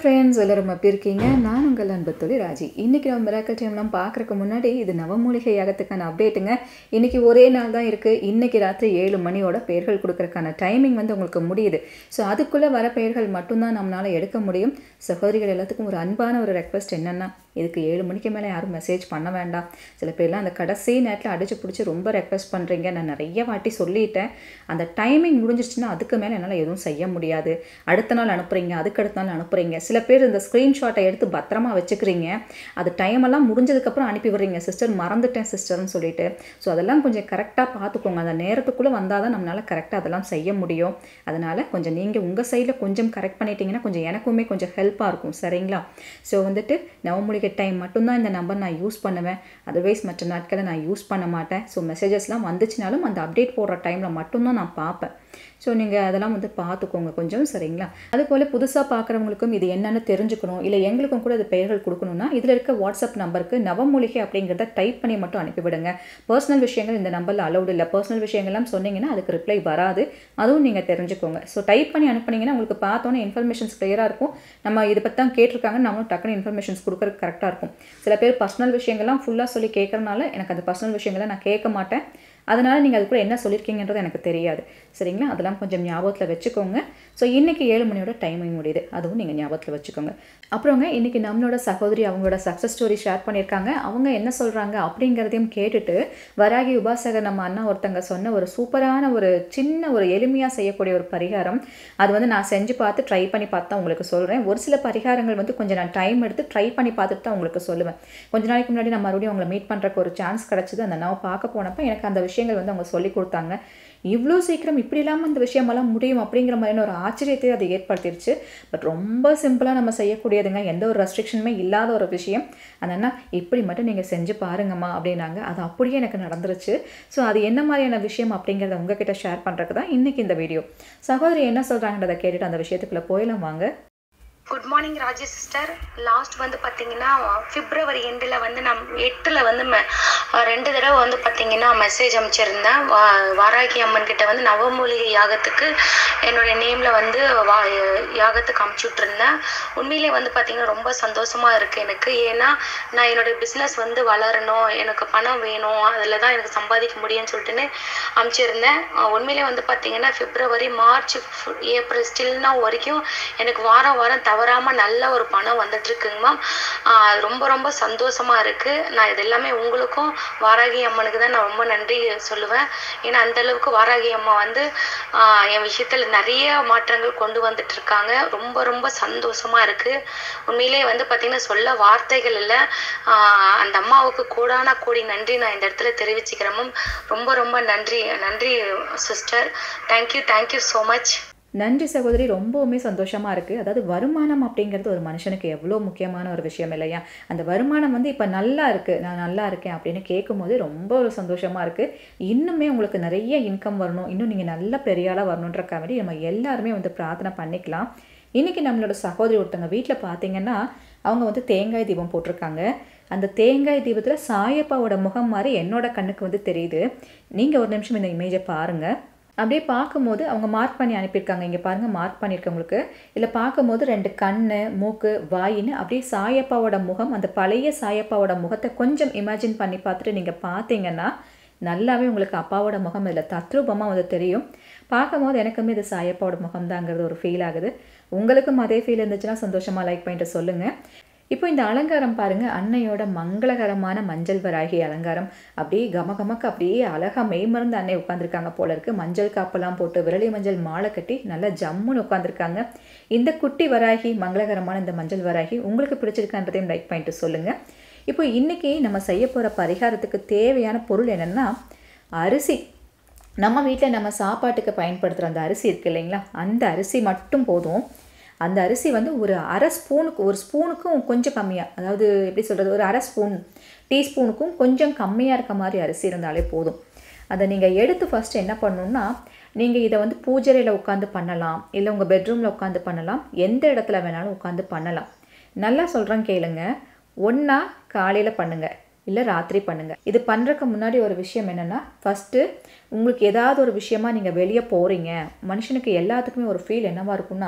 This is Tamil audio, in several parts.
ஃப்ரெண்ட்ஸ் எல்லோரும் எப்படி இருக்கீங்க நான் உங்கள் அன்பு தொழில் ராஜி இன்றைக்கி நம்ம மிராக்கல் டைம்லாம் பார்க்குறக்கு முன்னாடி இது நவமூலிகை யாகத்துக்கான அப்டேட்டுங்க இன்றைக்கி ஒரே நாள் தான் இருக்குது இன்றைக்கி ராத்திரி ஏழு மணியோட பெயர்கள் கொடுக்கறதுக்கான டைமிங் வந்து உங்களுக்கு முடியுது ஸோ அதுக்குள்ளே வர பெயர்கள் மட்டும்தான் நம்மளால் எடுக்க முடியும் சகோதரிகள் எல்லாத்துக்கும் ஒரு அன்பான ஒரு ரெக்வஸ்ட் என்னென்னா இதுக்கு ஏழு மணிக்கு மேலே யாரும் மெசேஜ் பண்ண வேண்டாம் சில பேர்லாம் அந்த கடைசி நேரத்தில் அடிச்சு பிடிச்சி ரொம்ப ரெக்வஸ்ட் பண்ணுறீங்க நான் நிறைய வாட்டி சொல்லிட்டேன் அந்த டைமிங் முடிஞ்சிருச்சுன்னா அதுக்கு மேலே என்னால் எதுவும் செய்ய முடியாது அடுத்த நாள் அனுப்புகிறீங்க அதுக்கு அடுத்த நாள் அனுப்புகிறீங்க சில பேர் இந்த ஸ்க்ரீன்ஷாட்டை எடுத்து பத்திரமா வச்சுக்கிறீங்க அது டைம் எல்லாம் முடிஞ்சதுக்கப்புறம் அனுப்பி விடுறீங்க சிஸ்டர் மறந்துட்டேன் சிஸ்டர்னு சொல்லிட்டு ஸோ அதெல்லாம் கொஞ்சம் கரெக்டாக பார்த்துக்கோங்க அந்த நேரத்துக்குள்ளே வந்தால் தான் நம்மளால் கரெக்டாக அதெல்லாம் செய்ய முடியும் அதனால் கொஞ்சம் நீங்கள் உங்கள் சைடில் கொஞ்சம் கரெக்ட் பண்ணிட்டீங்கன்னா கொஞ்சம் எனக்குமே கொஞ்சம் ஹெல்ப்பாக இருக்கும் சரிங்களா ஸோ வந்துட்டு நவமொழிகை டைம் மட்டும்தான் இந்த நம்பர் நான் யூஸ் பண்ணுவேன் அதர்வைஸ் மற்ற நாட்களை நான் யூஸ் பண்ண மாட்டேன் ஸோ மெசேஜஸ்லாம் வந்துச்சுனாலும் அந்த அப்டேட் போடுற டைமில் மட்டும்தான் நான் பார்ப்பேன் ஸோ நீங்கள் அதெல்லாம் வந்து பார்த்துக்கோங்க கொஞ்சம் சரிங்களா அதுபோல் புதுசாக பார்க்குறவங்களுக்கும் இது என்னென்னு தெரிஞ்சுக்கணும் இல்லை எங்களுக்கும் கூட அது பெயர்கள் கொடுக்கணும்னா இதில் இருக்க வாட்ஸ்அப் நம்பருக்கு நவமூலிகை அப்படிங்கிறத டைப் பண்ணி மட்டும் அனுப்பிவிடுங்க பர்சனல் விஷயங்கள் இந்த நம்பரில் அலௌடு இல்லை பர்சனல் விஷயங்கள்லாம் சொன்னீங்கன்னா அதுக்கு ரிப்ளை வராது அதுவும் நீங்கள் தெரிஞ்சுக்கோங்க ஸோ டைப் பண்ணி அனுப்புனீங்கன்னா உங்களுக்கு பார்த்தோன்னே இன்ஃபர்மேஷன்ஸ் கிளியராக இருக்கும் நம்ம இதை பற்றி தான் கேட்டிருக்காங்க நம்மளும் டக்குனு இன்ஃபர்மேஷன்ஸ் கொடுக்குறதுக்கு கரெக்டாக இருக்கும் சில பேர் பர்சனல் விஷயங்கள்லாம் ஃபுல்லாக சொல்லி கேட்குறனால எனக்கு அந்த பர்சனல் விஷயங்களை நான் கேட்க மாட்டேன் அதனால் நீங்கள் அதுக்குள்ளே என்ன சொல்லியிருக்கீங்கன்றது எனக்கு தெரியாது சரிங்களா அதெல்லாம் கொஞ்சம் ஞாபகத்தில் வச்சுக்கோங்க ஸோ இன்றைக்கி ஏழு மணியோட டைமிங் முடியுது அதுவும் நீங்கள் ஞாபகத்தில் வச்சுக்கோங்க அப்புறங்க இன்றைக்கி நம்மளோட சகோதரி அவங்களோட சக்ஸஸ் ஸ்டோரி ஷேர் பண்ணியிருக்காங்க அவங்க என்ன சொல்கிறாங்க அப்படிங்கிறதையும் கேட்டுட்டு வராகி உபாசகர் நம்ம அண்ணா ஒருத்தங்க சொன்ன ஒரு சூப்பரான ஒரு சின்ன ஒரு எளிமையாக செய்யக்கூடிய ஒரு பரிகாரம் அது வந்து நான் செஞ்சு பார்த்து ட்ரை பண்ணி பார்த்து தான் உங்களுக்கு சொல்கிறேன் ஒரு சில பரிகாரங்கள் வந்து கொஞ்சம் நான் டைம் எடுத்து ட்ரை பண்ணி பார்த்துட்டு தான் உங்களுக்கு சொல்லுவேன் கொஞ்ச நாளைக்கு முன்னாடி நான் மறுபடியும் அவங்களை மீட் பண்ணுறக்கு ஒரு சான்ஸ் கிடச்சிது அந்த நான் பார்க்க போனப்போ எனக்கு அந்த விஷயங்கள் வந்து அவங்க சொல்லி கொடுத்தாங்க இவ்வளோ சீக்கிரம் இப்படி இல்லாமல் இந்த விஷயமெல்லாம் முடியும் அப்படிங்கிற மாதிரியான ஒரு ஆச்சரியத்தை அது ஏற்படுத்திடுச்சு பட் ரொம்ப சிம்பிளாக நம்ம செய்யக்கூடியதுங்க எந்த ஒரு ரெஸ்ட்ரிக்ஷனுமே இல்லாத ஒரு விஷயம் அதனால் இப்படி மட்டும் நீங்கள் செஞ்சு பாருங்கம்மா அப்படின்னாங்க அது அப்படியே எனக்கு நடந்துருச்சு ஸோ அது என்ன மாதிரியான விஷயம் அப்படிங்கிறத உங்ககிட்ட ஷேர் பண்ணுறதுக்கு தான் இன்றைக்கி இந்த வீடியோ சகோதரி என்ன சொல்கிறாங்கன்றதை கேட்டுட்டு அந்த விஷயத்துக்குள்ளே போயிடலாம் வாங்க good morning Raji sister last வந்து பார்த்தீங்கன்னா பிப்ரவரி எண்டில் வந்து நான் எட்டில் வந்து ம- ரெண்டு தடவை வந்து பார்த்தீங்கன்னா மெசேஜ் அனுப்பிச்சிருந்தேன் வா- வாராகி அம்மன் கிட்ட வந்து நவமூலிகை யாகத்துக்கு என்னுடைய நேமில் வந்து வா யாகத்துக்கு அமுச்சு விட்ருந்தேன் உண்மையிலே வந்து பார்த்தீங்கன்னா ரொம்ப சந்தோஷமாக இருக்குது எனக்கு ஏன்னா நான் என்னுடைய பிஸ்னஸ் வந்து வளரணும் எனக்கு பணம் வேணும் அதில் தான் எனக்கு சம்பாதிக்க முடியும்னு சொல்லிட்டுன்னு அமுச்சிருந்தேன் உண்மையிலே வந்து பார்த்தீங்கன்னா பிப்ரவரி மார்ச் ஏப்ரல் ஸ்டில்னா வரைக்கும் எனக்கு வாரம் வாரம் தவறாமல் நல்ல ஒரு பணம் வந்துட்டு இருக்குங்க மேம் ரொம்ப ரொம்ப சந்தோஷமா இருக்கு நான் இது எல்லாமே உங்களுக்கும் வாராகி அம்மனுக்கு தான் நான் ரொம்ப நன்றி சொல்லுவேன் ஏன்னா அந்த அளவுக்கு வாராகி அம்மா வந்து ஆஹ் என் விஷயத்துல நிறைய மாற்றங்கள் கொண்டு வந்துட்டு இருக்காங்க ரொம்ப ரொம்ப சந்தோஷமா இருக்கு உண்மையிலே வந்து பார்த்தீங்கன்னா சொல்ல வார்த்தைகள் இல்லை ஆஹ் அந்த அம்மாவுக்கு கூடான கோடி நன்றி நான் இந்த இடத்துல தெரிவிச்சுக்கிறேன் மேம் ரொம்ப ரொம்ப நன்றி நன்றி sister thank you thank you so much நன்றி சகோதரி ரொம்பவுமே சந்தோஷமாக இருக்குது அதாவது வருமானம் அப்படிங்கிறது ஒரு மனுஷனுக்கு எவ்வளோ முக்கியமான ஒரு விஷயம் இல்லையா அந்த வருமானம் வந்து இப்போ நல்லா இருக்குது நான் நல்லா இருக்கேன் அப்படின்னு கேட்கும்போது ரொம்ப ஒரு சந்தோஷமாக இருக்குது இன்னுமே உங்களுக்கு நிறைய இன்கம் வரணும் இன்னும் நீங்கள் நல்ல பெரிய ஆளாக வரணுன்றக்காக வேண்டி நம்ம எல்லாருமே வந்து பிரார்த்தனை பண்ணிக்கலாம் இன்றைக்கி நம்மளோட சகோதரி ஒருத்தவங்க வீட்டில் பார்த்தீங்கன்னா அவங்க வந்து தேங்காய் தீபம் போட்டிருக்காங்க அந்த தேங்காய் தீபத்தில் சாயப்பாவோட முகம் மாதிரி என்னோட கண்ணுக்கு வந்து தெரியுது நீங்கள் ஒரு நிமிஷம் இந்த இமேஜை பாருங்கள் அப்படியே பார்க்கும்போது அவங்க மார்க் பண்ணி அனுப்பியிருக்காங்க இங்கே பாருங்கள் மார்க் பண்ணியிருக்கவங்களுக்கு இதில் பார்க்கும்போது ரெண்டு கண் மூக்கு வாயின்னு அப்படியே சாயப்பாவோட முகம் அந்த பழைய சாயப்பாவோட முகத்தை கொஞ்சம் இமேஜின் பண்ணி பார்த்துட்டு நீங்கள் பார்த்தீங்கன்னா நல்லாவே உங்களுக்கு அப்பாவோட முகம் இதில் தத்ரூபமாக வந்து தெரியும் பார்க்கும்போது எனக்குமே இது சாயப்பாவோட முகம் தாங்கிறது ஒரு ஃபீல் ஆகுது உங்களுக்கும் அதே ஃபீல் இருந்துச்சுன்னா சந்தோஷமாக லைக் பண்ணிட்டு சொல்லுங்கள் இப்போ இந்த அலங்காரம் பாருங்க அன்னையோட மங்களகரமான மஞ்சள் வராகி அலங்காரம் அப்படியே கமகமக்கு அப்படியே அழகா மெய்மறந்து அன்னை உட்காந்துருக்காங்க போல இருக்கு மஞ்சள் காப்பெல்லாம் போட்டு விரலி மஞ்சள் மாலை கட்டி நல்லா ஜம்முன்னு உட்காந்துருக்காங்க இந்த குட்டி வராகி மங்களகரமான இந்த மஞ்சள் வராகி உங்களுக்கு பிடிச்சிருக்கான்றதையும் லைக் பண்ணிட்டு சொல்லுங்க இப்போ இன்னைக்கு நம்ம செய்ய போகிற பரிகாரத்துக்கு தேவையான பொருள் என்னென்னா அரிசி நம்ம வீட்டில் நம்ம சாப்பாட்டுக்கு பயன்படுத்துகிற அந்த அரிசி இருக்கு இல்லைங்களா அந்த அரிசி மட்டும் போதும் அந்த அரிசி வந்து ஒரு அரை ஸ்பூனுக்கு ஒரு ஸ்பூனுக்கும் கொஞ்சம் கம்மியாக அதாவது எப்படி சொல்கிறது ஒரு அரை ஸ்பூன் டீஸ்பூனுக்கும் கொஞ்சம் கம்மியாக இருக்க மாதிரி அரிசி இருந்தாலே போதும் அதை நீங்கள் எடுத்து ஃபஸ்ட்டு என்ன பண்ணணுன்னா நீங்கள் இதை வந்து பூஜரையில் உட்காந்து பண்ணலாம் இல்லை உங்கள் பெட்ரூமில் உட்காந்து பண்ணலாம் எந்த இடத்துல வேணாலும் உட்காந்து பண்ணலாம் நல்லா சொல்கிறேன் கேளுங்க ஒன்றா காலையில் பண்ணுங்கள் இல்லை ராத்திரி பண்ணுங்கள் இது பண்ணுறதுக்கு முன்னாடி ஒரு விஷயம் என்னென்னா ஃபஸ்ட்டு உங்களுக்கு ஏதாவது ஒரு விஷயமா நீங்கள் வெளியே போகிறீங்க மனுஷனுக்கு எல்லாத்துக்குமே ஒரு ஃபீல் என்னவா இருக்கும்னா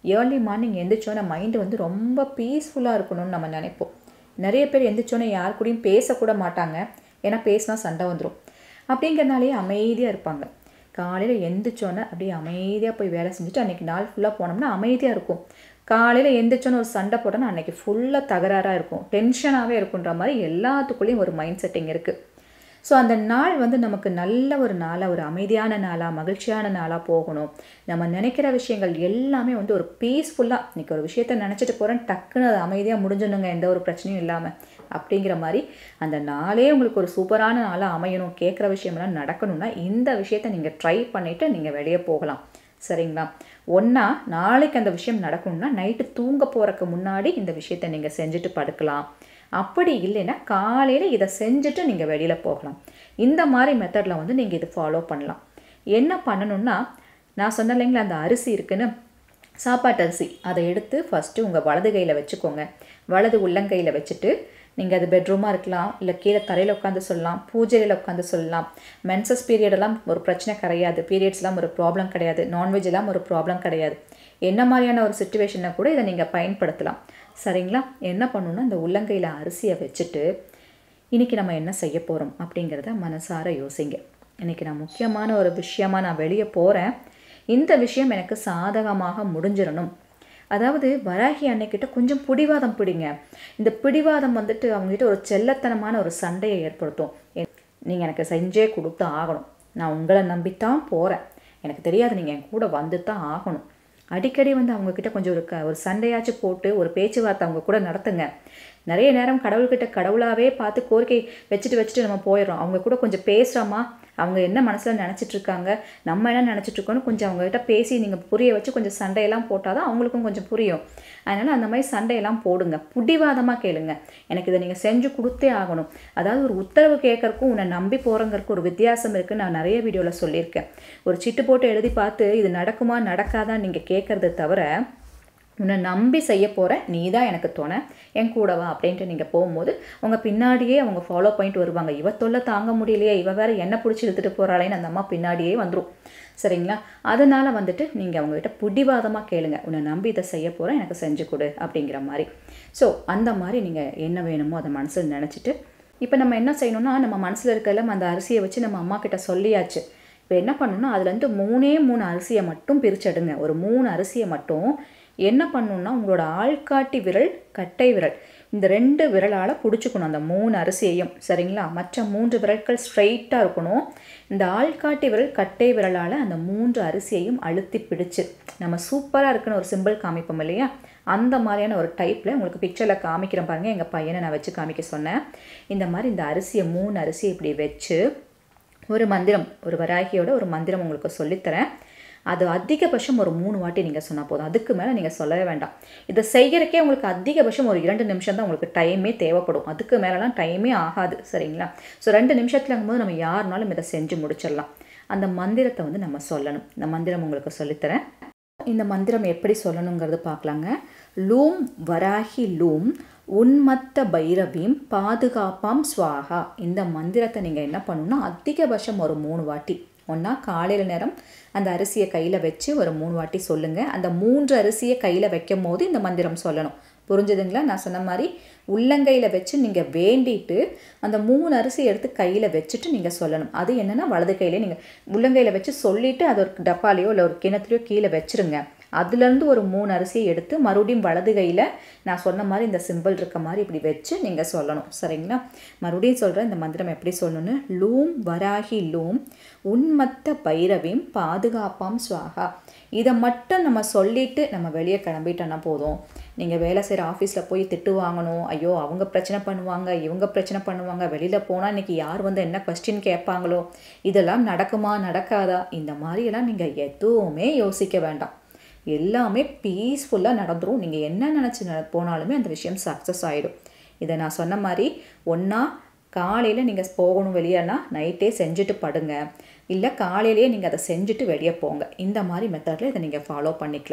ஏர்லி மார்னிங் எந்திரிச்சோன்னே மைண்டு வந்து ரொம்ப பீஸ்ஃபுல்லாக இருக்கணும்னு நம்ம நினைப்போம் நிறைய பேர் எந்திரிச்சோன்னே யார் கூடயும் பேசக்கூட மாட்டாங்க ஏன்னா பேசினா சண்டை வந்துடும் அப்படிங்கிறனாலேயே அமைதியாக இருப்பாங்க காலையில் எந்திரிச்சோன்னே அப்படியே அமைதியாக போய் வேலை செஞ்சுட்டு அன்றைக்கி நாள் ஃபுல்லாக போனோம்னா அமைதியாக இருக்கும் காலையில் எந்திரிச்சோன்னு ஒரு சண்டை போட்டோன்னா அன்றைக்கி ஃபுல்லாக தகராறாக இருக்கும் டென்ஷனாகவே இருக்குன்ற மாதிரி எல்லாத்துக்குள்ளேயும் ஒரு மைண்ட் செட்டிங் இருக்குது ஸோ அந்த நாள் வந்து நமக்கு நல்ல ஒரு நாளாக ஒரு அமைதியான நாளாக மகிழ்ச்சியான நாளாக போகணும் நம்ம நினைக்கிற விஷயங்கள் எல்லாமே வந்து ஒரு பீஸ்ஃபுல்லாக இன்றைக்கி ஒரு விஷயத்த நினச்சிட்டு போகிறேன் டக்குன்னு அது அமைதியாக முடிஞ்சிடணுங்க எந்த ஒரு பிரச்சனையும் இல்லாமல் அப்படிங்கிற மாதிரி அந்த நாளே உங்களுக்கு ஒரு சூப்பரான நாளாக அமையணும் கேட்குற விஷயம்லாம் நடக்கணும்னா இந்த விஷயத்த நீங்கள் ட்ரை பண்ணிவிட்டு நீங்கள் வெளியே போகலாம் சரிங்களா ஒன்றா நாளைக்கு அந்த விஷயம் நடக்கணும்னா நைட்டு தூங்க போகிறக்கு முன்னாடி இந்த விஷயத்தை நீங்கள் செஞ்சுட்டு படுக்கலாம் அப்படி இல்லைன்னா காலையில் இதை செஞ்சுட்டு நீங்கள் வெளியில் போகலாம் இந்த மாதிரி மெத்தடில் வந்து நீங்கள் இது ஃபாலோ பண்ணலாம் என்ன பண்ணணும்னா நான் சொன்ன இல்லைங்களா அந்த அரிசி இருக்குன்னு சாப்பாட்டு அரிசி அதை எடுத்து ஃபஸ்ட்டு உங்கள் வலது கையில் வச்சுக்கோங்க வலது உள்ளங்கையில் வச்சுட்டு நீங்கள் அது பெட்ரூமாக இருக்கலாம் இல்லை கீழே தரையில் உட்காந்து சொல்லலாம் பூஜையில் உட்காந்து சொல்லலாம் மென்சஸ் பீரியடெல்லாம் ஒரு பிரச்சனை கிடையாது பீரியட்ஸ்லாம் ஒரு ப்ராப்ளம் கிடையாது நான்வெஜ் எல்லாம் ஒரு ப்ராப்ளம் கிடையாது என்ன மாதிரியான ஒரு சுச்சுவேஷனில் கூட இதை நீங்கள் பயன்படுத்தலாம் சரிங்களா என்ன பண்ணணும்னா இந்த உள்ளங்கையில் அரிசியை வச்சுட்டு இன்றைக்கி நம்ம என்ன செய்ய போகிறோம் அப்படிங்கிறத மனசார யோசிங்க இன்றைக்கி நான் முக்கியமான ஒரு விஷயமா நான் வெளியே போகிறேன் இந்த விஷயம் எனக்கு சாதகமாக முடிஞ்சிடணும் அதாவது வராகி அன்னைக்கிட்ட கொஞ்சம் பிடிவாதம் பிடிங்க இந்த பிடிவாதம் வந்துட்டு அவங்ககிட்ட ஒரு செல்லத்தனமான ஒரு சண்டையை ஏற்படுத்தும் நீங்கள் எனக்கு செஞ்சே கொடுத்து ஆகணும் நான் உங்களை நம்பித்தான் போகிறேன் எனக்கு தெரியாது நீங்கள் என் கூட வந்து தான் ஆகணும் அடிக்கடி வந்து அவங்கக்கிட்ட கொஞ்சம் ஒரு க ஒரு சண்டையாச்சும் போட்டு ஒரு பேச்சுவார்த்தை அவங்க கூட நடத்துங்க நிறைய நேரம் கடவுள்கிட்ட கடவுளாகவே பார்த்து கோரிக்கை வச்சுட்டு வச்சுட்டு நம்ம போயிடுறோம் அவங்க கூட கொஞ்சம் பேசுகிறோமா அவங்க என்ன மனசில் நினச்சிட்டு இருக்காங்க நம்ம என்ன நினச்சிட்டு இருக்கோன்னு கொஞ்சம் அவங்ககிட்ட பேசி நீங்கள் புரிய வச்சு கொஞ்சம் சண்டையெல்லாம் போட்டால் தான் அவங்களுக்கும் கொஞ்சம் புரியும் அதனால் அந்த மாதிரி சண்டையெல்லாம் போடுங்க புடிவாதமாக கேளுங்க எனக்கு இதை நீங்கள் செஞ்சு கொடுத்தே ஆகணும் அதாவது ஒரு உத்தரவு கேட்கறக்கும் உன்னை நம்பி போகிறங்கிறக்கும் ஒரு வித்தியாசம் இருக்குன்னு நான் நிறைய வீடியோவில் சொல்லியிருக்கேன் ஒரு சிட்டு போட்டு எழுதி பார்த்து இது நடக்குமா நடக்காதான் நீங்கள் கேட்குறத தவிர உன்னை நம்பி செய்ய போகிறேன் நீ தான் எனக்கு துணை என் கூடவா அப்படின்ட்டு நீங்கள் போகும்போது உங்கள் பின்னாடியே அவங்க ஃபாலோ பண்ணிட்டு வருவாங்க இவ தொல்லை தாங்க முடியலையே இவ வேற என்ன பிடிச்சி இழுத்துட்டு போகிறாளேன்னு அந்த அம்மா பின்னாடியே வந்துடும் சரிங்களா அதனால் வந்துட்டு நீங்கள் அவங்ககிட்ட பிடிவாதமாக கேளுங்க உன்னை நம்பி இதை செய்ய போகிறேன் எனக்கு செஞ்சு கொடு அப்படிங்கிற மாதிரி ஸோ அந்த மாதிரி நீங்கள் என்ன வேணுமோ அதை மனசில் நினச்சிட்டு இப்போ நம்ம என்ன செய்யணும்னா நம்ம மனசில் இருக்கிறதுல அந்த அரிசியை வச்சு நம்ம அம்மா கிட்ட சொல்லியாச்சு இப்போ என்ன பண்ணணும்னா அதுலேருந்து மூணே மூணு அரிசியை மட்டும் பிரிச்செடுங்க ஒரு மூணு அரிசியை மட்டும் என்ன பண்ணணும்னா உங்களோட ஆள்காட்டி விரல் கட்டை விரல் இந்த ரெண்டு விரலால் பிடிச்சிக்கணும் அந்த மூணு அரிசியையும் சரிங்களா மற்ற மூன்று விரல்கள் ஸ்ட்ரைட்டாக இருக்கணும் இந்த ஆள்காட்டி விரல் கட்டை விரலால் அந்த மூன்று அரிசியையும் அழுத்தி பிடிச்சு நம்ம சூப்பராக இருக்குன்னு ஒரு சிம்பிள் காமிப்போம் இல்லையா அந்த மாதிரியான ஒரு டைப்பில் உங்களுக்கு பிக்சரில் காமிக்கிறேன் பாருங்கள் எங்கள் பையனை நான் வச்சு காமிக்க சொன்னேன் இந்த மாதிரி இந்த அரிசியை மூணு அரிசியை இப்படி வச்சு ஒரு மந்திரம் ஒரு வராகியோட ஒரு மந்திரம் உங்களுக்கு சொல்லித்தரேன் அது அதிகபட்சம் ஒரு மூணு வாட்டி நீங்கள் சொன்னால் போதும் அதுக்கு மேலே நீங்கள் சொல்லவே வேண்டாம் இதை செய்கிறக்கே உங்களுக்கு அதிகபட்சம் ஒரு இரண்டு நிமிஷம் தான் உங்களுக்கு டைமே தேவைப்படும் அதுக்கு மேலெலாம் டைமே ஆகாது சரிங்களா ஸோ ரெண்டு நிமிஷத்துலங்கும் போது நம்ம யாருனாலும் இதை செஞ்சு முடிச்சிடலாம் அந்த மந்திரத்தை வந்து நம்ம சொல்லணும் இந்த மந்திரம் உங்களுக்கு சொல்லித்தரேன் இந்த மந்திரம் எப்படி சொல்லணுங்கிறது பார்க்கலாங்க லூம் வராகி லூம் உன்மத்த பைரவீம் பாதுகாப்பாம் ஸ்வாகா இந்த மந்திரத்தை நீங்கள் என்ன பண்ணணும்னா அதிகபட்சம் ஒரு மூணு வாட்டி ஒன்றா காலையில் நேரம் அந்த அரிசியை கையில் வச்சு ஒரு மூணு வாட்டி சொல்லுங்கள் அந்த மூன்று அரிசியை கையில் வைக்கும் போது இந்த மந்திரம் சொல்லணும் புரிஞ்சுதுங்களா நான் சொன்ன மாதிரி உள்ளங்கையில் வச்சு நீங்கள் வேண்டிட்டு அந்த மூணு அரிசி எடுத்து கையில் வச்சுட்டு நீங்கள் சொல்லணும் அது என்னென்னா வலது கையிலே நீங்கள் உள்ளங்கையில் வச்சு சொல்லிவிட்டு அது ஒரு டப்பாலையோ இல்லை ஒரு கிணத்துலையோ கீழே வச்சுருங்க அதுலேருந்து ஒரு மூணு அரிசியை எடுத்து மறுபடியும் வலது கையில் நான் சொன்ன மாதிரி இந்த சிம்பிள் இருக்க மாதிரி இப்படி வச்சு நீங்கள் சொல்லணும் சரிங்களா மறுபடியும் சொல்கிறேன் இந்த மந்திரம் எப்படி சொல்லணும்னு லூம் வராகி லூம் உன்மத்த பைரவியும் பாதுகாப்பாம் ஸ்வாகா இதை மட்டும் நம்ம சொல்லிட்டு நம்ம வெளியே கிளம்பிட்டோன்னா போதும் நீங்கள் வேலை செய்கிற ஆஃபீஸில் போய் திட்டு வாங்கணும் ஐயோ அவங்க பிரச்சனை பண்ணுவாங்க இவங்க பிரச்சனை பண்ணுவாங்க வெளியில் போனால் இன்றைக்கி யார் வந்து என்ன கொஸ்டின் கேட்பாங்களோ இதெல்லாம் நடக்குமா நடக்காதா இந்த மாதிரியெல்லாம் நீங்கள் எதுவுமே யோசிக்க வேண்டாம் எல்லாமே பீஸ்ஃபுல்லாக நடந்துடும் நீங்கள் என்ன நினச்சி ந போனாலுமே அந்த விஷயம் சக்ஸஸ் ஆகிடும் இதை நான் சொன்ன மாதிரி ஒன்றா காலையில் நீங்கள் போகணும் வெளியேனா நைட்டே செஞ்சுட்டு படுங்க இல்லை காலையிலேயே நீங்கள் அதை செஞ்சுட்டு வெளியே போங்க இந்த மாதிரி மெத்தடில் இதை நீங்கள் ஃபாலோ பண்ணிக்கலாம்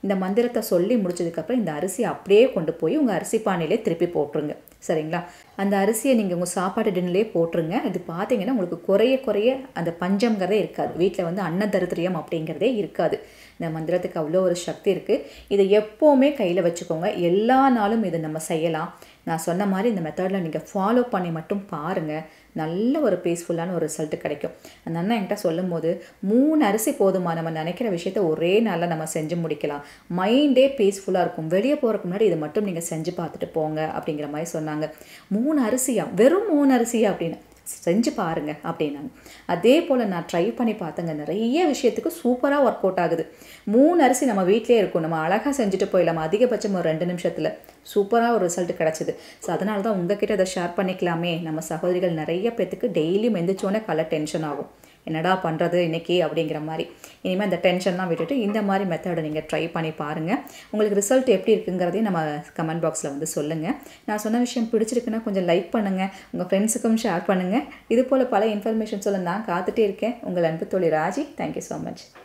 இந்த மந்திரத்தை சொல்லி முடிச்சதுக்கப்புறம் இந்த அரிசியை அப்படியே கொண்டு போய் உங்கள் அரிசி பானையிலே திருப்பி போட்டுருங்க சரிங்களா அந்த அரிசியை நீங்கள் உங்கள் சாப்பாடு டின்னிலே போட்டுருங்க இது பார்த்தீங்கன்னா உங்களுக்கு குறைய குறைய அந்த பஞ்சம்ங்கிறதே இருக்காது வீட்டில் வந்து அன்னதரித்திரியம் அப்படிங்கிறதே இருக்காது இந்த மந்திரத்துக்கு அவ்வளோ ஒரு சக்தி இருக்குது இதை எப்போவுமே கையில் வச்சுக்கோங்க எல்லா நாளும் இதை நம்ம செய்யலாம் நான் சொன்ன மாதிரி இந்த மெத்தடில் நீங்கள் ஃபாலோ பண்ணி மட்டும் பாருங்கள் நல்ல ஒரு பீஸ்ஃபுல்லான ஒரு ரிசல்ட் கிடைக்கும் அந்த அண்ணன் என்கிட்ட சொல்லும் போது மூணு அரிசி போதுமா நம்ம நினைக்கிற விஷயத்த ஒரே நாளில் நம்ம செஞ்சு முடிக்கலாம் மைண்டே பீஸ்ஃபுல்லாக இருக்கும் வெளியே போகிறதுக்கு முன்னாடி இதை மட்டும் நீங்கள் செஞ்சு பார்த்துட்டு போங்க அப்படிங்கிற மாதிரி சொன்னாங்க மூணு அரிசியா வெறும் மூணு அரிசியா அப்படின்னு செஞ்சு பாருங்க அப்படின்னாங்க அதே போல் நான் ட்ரை பண்ணி பார்த்தேங்க நிறைய விஷயத்துக்கு சூப்பராக ஒர்க் அவுட் ஆகுது மூணு அரிசி நம்ம வீட்டிலே இருக்கும் நம்ம அழகாக செஞ்சுட்டு போயிடலாம் அதிகபட்சம் ஒரு ரெண்டு நிமிஷத்தில் சூப்பராக ஒரு ரிசல்ட் கிடச்சிது ஸோ அதனால தான் உங்ககிட்ட இதை ஷேர் பண்ணிக்கலாமே நம்ம சகோதரிகள் நிறைய பேத்துக்கு டெய்லியும் எந்திரிச்சோன்னே கலை டென்ஷன் ஆகும் என்னடா பண்ணுறது இன்றைக்கி அப்படிங்கிற மாதிரி இனிமேல் அந்த டென்ஷன்லாம் விட்டுட்டு இந்த மாதிரி மெத்தடை நீங்கள் ட்ரை பண்ணி பாருங்கள் உங்களுக்கு ரிசல்ட் எப்படி இருக்குங்கிறதையும் நம்ம கமெண்ட் பாக்ஸில் வந்து சொல்லுங்கள் நான் சொன்ன விஷயம் பிடிச்சிருக்குன்னா கொஞ்சம் லைக் பண்ணுங்கள் உங்கள் ஃப்ரெண்ட்ஸுக்கும் ஷேர் பண்ணுங்கள் இது போல் பல இன்ஃபர்மேஷன் சொல்ல நான் காத்துட்டே இருக்கேன் உங்கள் அன்பு தோழி ராஜி தேங்க்யூ ஸோ மச்